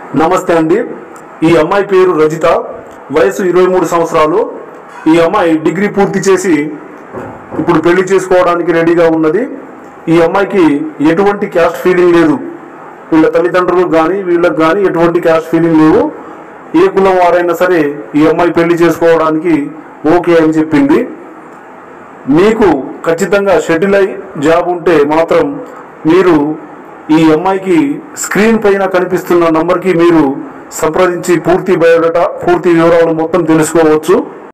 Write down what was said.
నమస్తే అండి ఈ అమ్మాయి పేరు రజిత వయసు ఇరవై మూడు సంవత్సరాలు ఈ అమ్మాయి డిగ్రీ పూర్తి చేసి ఇప్పుడు పెళ్లి చేసుకోవడానికి రెడీగా ఉన్నది ఈ అమ్మాయికి ఎటువంటి క్యాస్ట్ ఫీలింగ్ లేదు వీళ్ళ తల్లిదండ్రులకు కానీ వీళ్ళకి కానీ ఎటువంటి క్యాస్ట్ ఫీలింగ్ లేవు ఏ కులం వారైనా సరే ఈ అమ్మాయి పెళ్లి చేసుకోవడానికి ఓకే అని చెప్పింది మీకు ఖచ్చితంగా షటిల్ అయి జాబ్ ఉంటే మాత్రం మీరు ఈ అమ్మాయికి స్క్రీన్ పైన కనిపిస్తున్న నంబర్కి మీరు సంప్రదించి పూర్తి బయోడటా పూర్తి వివరాలు మొత్తం తెలుసుకోవచ్చు